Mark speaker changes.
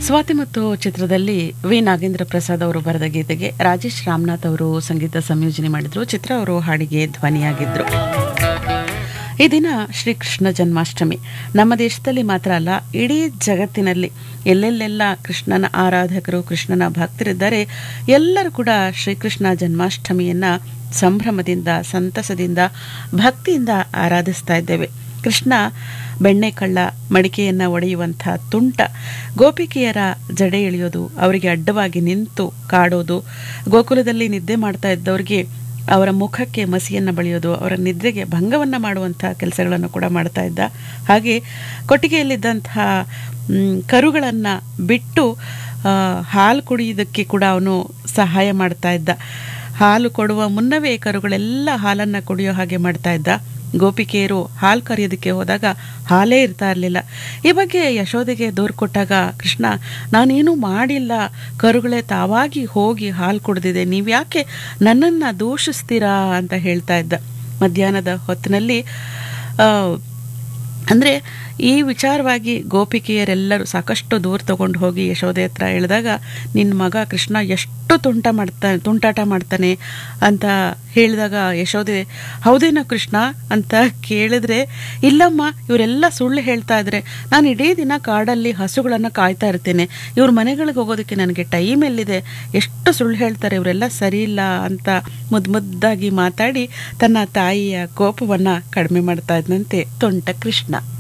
Speaker 1: ಸ್ವಾತಿ ಮತ್ತು ಚಿತ್ರದಲ್ಲಿ ವಿ ನಾಗೇಂದ್ರ ಪ್ರಸಾದ್ ಅವರು ಬರೆದ ಗೀತೆಗೆ ರಾಜೇಶ್ ರಾಮನಾಥ್ ಅವರು ಸಂಗೀತ ಸಂಯೋಜನೆ ಮಾಡಿದ್ರು ಚಿತ್ರ ಅವರು ಹಾಡಿಗೆ ಧ್ವನಿಯಾಗಿದ್ರು ಈ ದಿನ ಶ್ರೀಕೃಷ್ಣ ಜನ್ಮಾಷ್ಟಮಿ ನಮ್ಮ ದೇಶದಲ್ಲಿ ಮಾತ್ರ ಅಲ್ಲ ಇಡೀ ಜಗತ್ತಿನಲ್ಲಿ ಎಲ್ಲೆಲ್ಲೆಲ್ಲ ಕೃಷ್ಣನ ಆರಾಧಕರು ಕೃಷ್ಣನ ಭಕ್ತರಿದ್ದಾರೆ ಎಲ್ಲರೂ ಕೂಡ ಶ್ರೀಕೃಷ್ಣ ಜನ್ಮಾಷ್ಟಮಿಯನ್ನ ಸಂಭ್ರಮದಿಂದ ಸಂತಸದಿಂದ ಭಕ್ತಿಯಿಂದ ಆರಾಧಿಸ್ತಾ ಇದ್ದೇವೆ ಕೃಷ್ಣ ಬೆಣ್ಣೆ ಕಳ್ಳ ಮಡಿಕೆಯನ್ನು ಒಡೆಯುವಂಥ ತುಂಟ ಗೋಪಿಕೆಯರ ಜಡೆ ಎಳೆಯೋದು ಅವರಿಗೆ ಅಡ್ಡವಾಗಿ ನಿಂತು ಕಾಡೋದು ಗೋಕುಲದಲ್ಲಿ ನಿದ್ದೆ ಮಾಡ್ತಾ ಇದ್ದವರಿಗೆ ಅವರ ಮುಖಕ್ಕೆ ಮಸಿಯನ್ನು ಬಳಿಯೋದು ಅವರ ನಿದ್ರೆಗೆ ಭಂಗವನ್ನು ಮಾಡುವಂಥ ಕೆಲಸಗಳನ್ನು ಕೂಡ ಮಾಡ್ತಾ ಇದ್ದ ಹಾಗೆ ಕೊಟ್ಟಿಗೆಯಲ್ಲಿದ್ದಂತಹ ಕರುಗಳನ್ನು ಬಿಟ್ಟು ಹಾಲು ಕುಡಿಯೋದಕ್ಕೆ ಕೂಡ ಅವನು ಸಹಾಯ ಮಾಡ್ತಾ ಇದ್ದ ಹಾಲು ಕೊಡುವ ಮುನ್ನವೇ ಕರುಗಳೆಲ್ಲ ಹಾಲನ್ನು ಕುಡಿಯೋ ಹಾಗೆ ಮಾಡ್ತಾ ಇದ್ದ ಗೋಪಿಕೆಯರು ಹಾಲು ಕರೆಯೋದಕ್ಕೆ ಹೋದಾಗ ಹಾಲೇ ಇರ್ತಾ ಇರಲಿಲ್ಲ ಈ ಬಗ್ಗೆ ಯಶೋದೆಗೆ ದೂರು ಕೊಟ್ಟಾಗ ಕೃಷ್ಣ ನಾನೇನು ಮಾಡಿಲ್ಲ ಕರುಗಳೇ ತಾವಾಗಿ ಹೋಗಿ ಹಾಲು ಕುಡ್ದಿದೆ ನೀವು ಯಾಕೆ ನನ್ನನ್ನು ದೂಷಿಸ್ತೀರಾ ಅಂತ ಹೇಳ್ತಾ ಇದ್ದ ಮಧ್ಯಾಹ್ನದ ಹೊತ್ತಿನಲ್ಲಿ ಅಂದರೆ ಈ ವಿಚಾರವಾಗಿ ಗೋಪಿಕೆಯರೆಲ್ಲರೂ ಸಾಕಷ್ಟು ದೂರ ತಗೊಂಡು ಹೋಗಿ ಯಶೋದೆ ಹತ್ರ ಹೇಳಿದಾಗ ನಿನ್ನ ಮಗ ಕೃಷ್ಣ ಎಷ್ಟು ತುಂಟ ಮಾಡ್ತಾನೆ ತುಂಟಾಟ ಮಾಡ್ತಾನೆ ಅಂತ ಹೇಳಿದಾಗ ಯಶೋದೆ ಹೌದೇನೋ ಕೃಷ್ಣ ಅಂತ ಕೇಳಿದ್ರೆ ಇಲ್ಲಮ್ಮ ಇವರೆಲ್ಲ ಸುಳ್ಳು ಹೇಳ್ತಾ ಇದ್ರೆ ನಾನು ಇಡೀ ದಿನ ಕಾಡಲ್ಲಿ ಹಸುಗಳನ್ನು ಕಾಯ್ತಾ ಇರ್ತೇನೆ ಇವ್ರ ಮನೆಗಳಿಗೆ ಹೋಗೋದಕ್ಕೆ ನನಗೆ ಟೈಮ್ ಎಲ್ಲಿದೆ ಎಷ್ಟು ಸುಳ್ಳು ಹೇಳ್ತಾರೆ ಇವರೆಲ್ಲ ಸರಿ ಇಲ್ಲ ಅಂತ ಮುದ್ದು ಮುದ್ದಾಗಿ ಮಾತಾಡಿ ತನ್ನ ತಾಯಿಯ ಕೋಪವನ್ನು ಕಡಿಮೆ ಮಾಡ್ತಾ ಇದ್ದಂತೆ ತುಂಟ ಕೃಷ್ಣ